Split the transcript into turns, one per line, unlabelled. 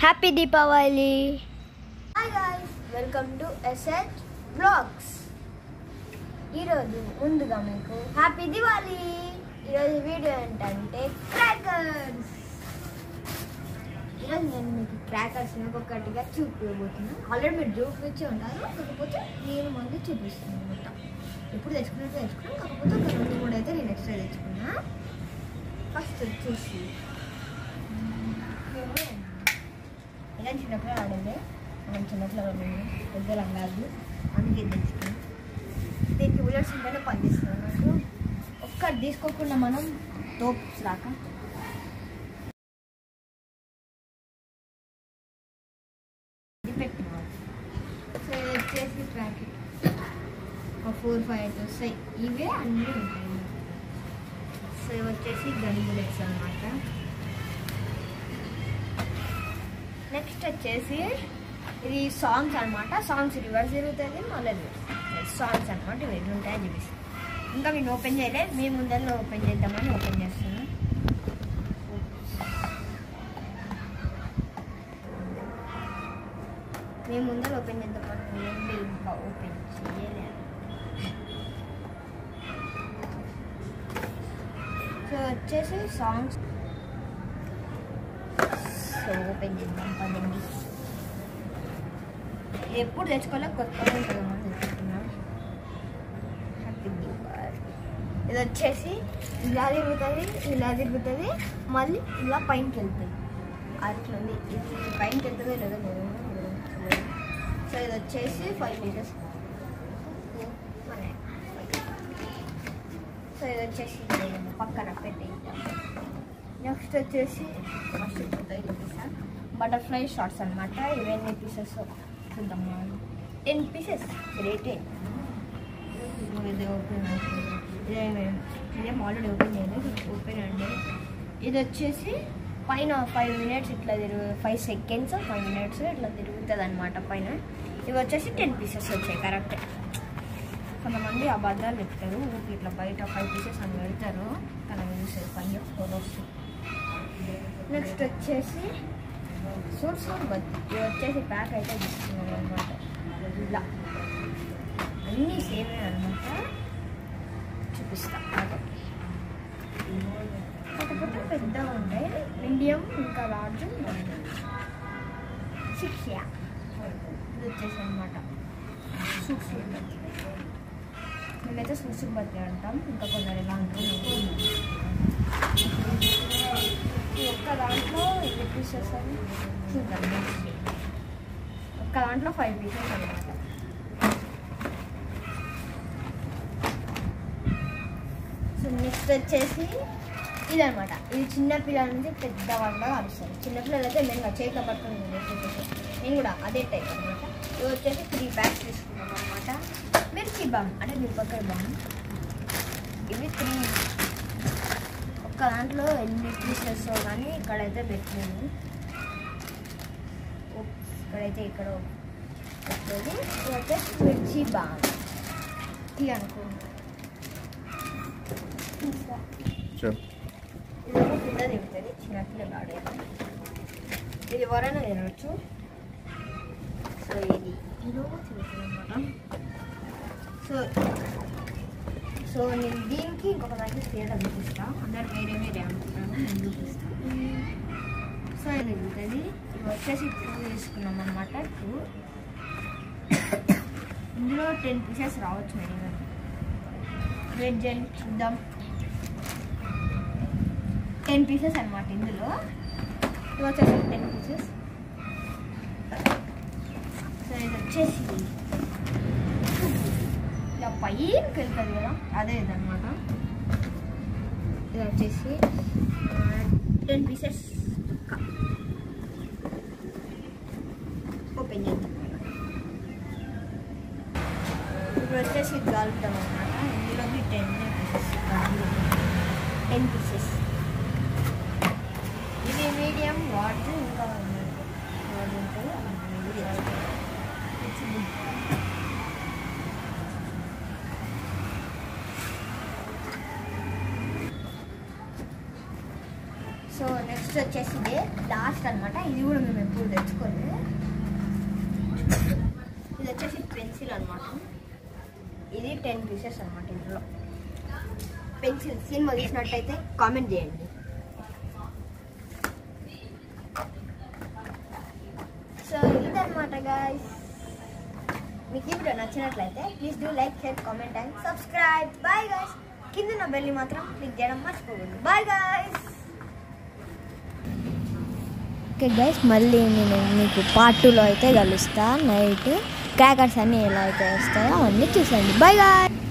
Happy Deepavali hi guys welcome to S H blogs ఈరోజు ముందుగా మీకు హ్యాపీ దివాళీ ఈరోజు వీడియో ఏంటంటే క్రాకర్స్ ఈరోజు నేను మీకు క్రాకర్స్ ఒక్కొక్కటిగా చూపించబోతున్నాను ఆల్రెడీ మీరు చూపించి ఉంటారు కాకపోతే నేను ముందు చూపిస్తున్నాను అనమాట ఎప్పుడు తెచ్చుకున్నట్టు తెచ్చుకున్నాను కాకపోతే ఒక రెండు మూడు అయితే నేను ఎక్స్ట్రా తెచ్చుకున్నా ఫస్ట్ వచ్చేసి ఇలా చిన్నప్పుడు ఆడేది మనం చిన్నప్పుడు ఆడేది పెద్దలు అంగారు అందుకే తెచ్చుకున్నాం దీనికి బుల్లెట్స్ ఉంటేనే పనిచేస్తున్నాం నాకు ఒక్కటి తీసుకోకుండా మనం తోప్స్ రాక ఇది పెట్టినాం సో ఇది వచ్చేసి ప్యాకెట్ ఒక ఫోర్ ఫైవ్ అయితే వస్తాయి ఇవే అన్నీ ఉంటాయి సో ఇవి వచ్చేసి గన్ బుల్లెట్స్ అనమాట నెక్స్ట్ వచ్చేసి ఇది సాంగ్స్ అనమాట సాంగ్స్ రివర్స్ తిరుగుతుంది మళ్ళీ సాంగ్స్ అనమాట ఇవి ఎన్ని ఉంటాయో చూపిస్తాను ఇంకా నేను ఓపెన్ చేయలే మీ ముందర ఓపెన్ చేద్దామని ఓపెన్ చేస్తున్నాను మీ ముందర ఓపెన్ చేద్దామని ఏంటి ఇంకా ఓపెన్ చేయలే సో వచ్చేసి సాంగ్స్ సో ఓపెన్ చేద్దాం పదండి ఇది ఎప్పుడు తెచ్చుకోలే కొత్తగా ఉంటుందని తెచ్చుకున్నా హ్యాపీ దీపావళి ఇది వచ్చేసి ఇలా తిరుగుతుంది ఇలా తిరుగుతుంది మళ్ళీ ఇలా పైనకి వెళ్తుంది అట్లా ఉంది ఇది పైనకి వెళ్తుందో లేదో లేదు సో ఇది వచ్చేసి ఫైవ్ మీటర్స్ సో ఇది వచ్చేసి పక్కన పెట్టేద్దాం నెక్స్ట్ వచ్చేసి ఫస్ట్ చూపిస్తాను బటర్ఫ్లై షార్ట్స్ అనమాట ఇవన్నీ పీసెస్ చూద్దాం టెన్ పీసెస్ రేటే ఇది ఓపెన్ ఇదే ఇదేం ఆల్రెడీ ఓపెన్ చేయలేదు ఓపెన్ అండి ఇది వచ్చేసి పైన ఫైవ్ మినిట్స్ ఇట్లా తిరుగు ఫైవ్ సెకండ్స్ ఫైవ్ మినిట్స్ ఇట్లా తిరుగుతుంది అనమాట పైన ఇవి వచ్చేసి టెన్ పీసెస్ వచ్చాయి కరెక్టే కొంతమంది అబద్ధాలు చెప్తారు ఊరికి ఇట్లా బయట ఫైవ్ పీసెస్ అని పెడతారు కానీ చూసేది పని ఫోటోస్ నెక్స్ట్ వచ్చేసి సూట్ సూట్ బద్ది ఇది వచ్చేసి ప్యాక్ అయితే తీసుకున్నాను అనమాట ఇలా అన్నీ సేమే అనమాట చూపిస్తా కాకపోతే పెద్దగా ఉంటాయి మీడియం ఇంకా లార్జ్ సిక్స్ యా ఇది వచ్చేసి అనమాట సూట్ సూట్ బద్ది మేమైతే సూట్ సూట్ బద్ది అంటాం ఇంకా కొందరు ఎలా అంటారు ఈ ఒక్క దాంట్లో ఎన్ని పీసెస్ అని చూద్దాం ఒక్క దాంట్లో ఫైవ్ పీసెస్ అనమాట సో నెక్స్ట్ వచ్చేసి ఇదనమాట ఇది చిన్న పిల్లల నుంచి పెద్ద వాళ్ళ కలుస్తారు చిన్నపిల్లలు అయితే మేము చేతిలో పట్టుకుని నేను కూడా అదే టైప్ అనమాట ఇది వచ్చేసి త్రీ బ్యాగ్స్ తీసుకున్నాం అనమాట మిర్చి బామ్ అంటే మిరపకాయ బామ్ ఇవి త్రీ ఒక్క దాంట్లో ఎన్ని పీసెస్ కానీ ఇక్కడైతే పెట్టలేదు ఓప్స్, ఇక్కడైతే ఇక్కడ పెట్టలేదు ఇది వచ్చేసి మిర్చి బామ్ టీ అనుకోండి
Sure.
ఇదేమో కింద తింటుంది చిన్నపిల్లలు ఆడేది ఇది ఎవరైనా తినవచ్చు సో ఇది ఇదేమో తింటుంది అనమాట సో సో నేను దీనికి ఇంకొక దానికి తేడా చూపిస్తా అందరు వేరే వేరే అనుకుంటాను నేను చూపిస్తాను సో ఇది ఉంటుంది ఇది వచ్చేసి టూ తీసుకున్నాం అనమాట టూ ఇందులో టెన్ పీసెస్ రావచ్చు మినిమం వెయిట్ చేయండి చూద్దాం టెన్ పీసెస్ అనమాట ఇందులో ఇది వచ్చేసి టెన్ పీసెస్ సో ఇది వచ్చేసి ఇలా పైకి వెళ్తుంది కదా అదే ఇదనమాట ఇది వచ్చేసి టెన్ పీసెస్ ఓపెన్ చేద్దాం ఇప్పుడు వచ్చేసి గాలుతాం అనమాట ఇందులోకి టెన్ పీసెస్ టెన్ పీసెస్ ఇది మీడియం వాట్ ఇంకా వాట్ ఉంటుంది ఇది సో నెక్స్ట్ నెక్స్ట్ వచ్చేసి ఇదే లాస్ట్ అన్నమాట ఇది కూడా మేము ఎప్పుడు తెచ్చుకోలేదు ఇది వచ్చేసి పెన్సిల్ అన్నమాట ఇది టెన్ పీసెస్ అన్నమాట ఇందులో పెన్సిల్ సినిమా చూసినట్టయితే కామెంట్ చేయండి సో ఇదన్నమాట గాయస్ మీకు ఈ వీడియో నచ్చినట్లయితే please do like share comment and subscribe bye guys కింద నా బెల్లి మాత్రం క్లిక్ చేయడం మర్చిపోకూడదు బాయ్ గాయస్ ఓకే గైస్ మళ్ళీ నేను మీకు పార్ట్ టూలో అయితే కలుస్తా నైట్ క్రాకర్స్ అన్నీ ఎలా అయితే వస్తాయో అవన్నీ చూసండి బాయ్ గాయ్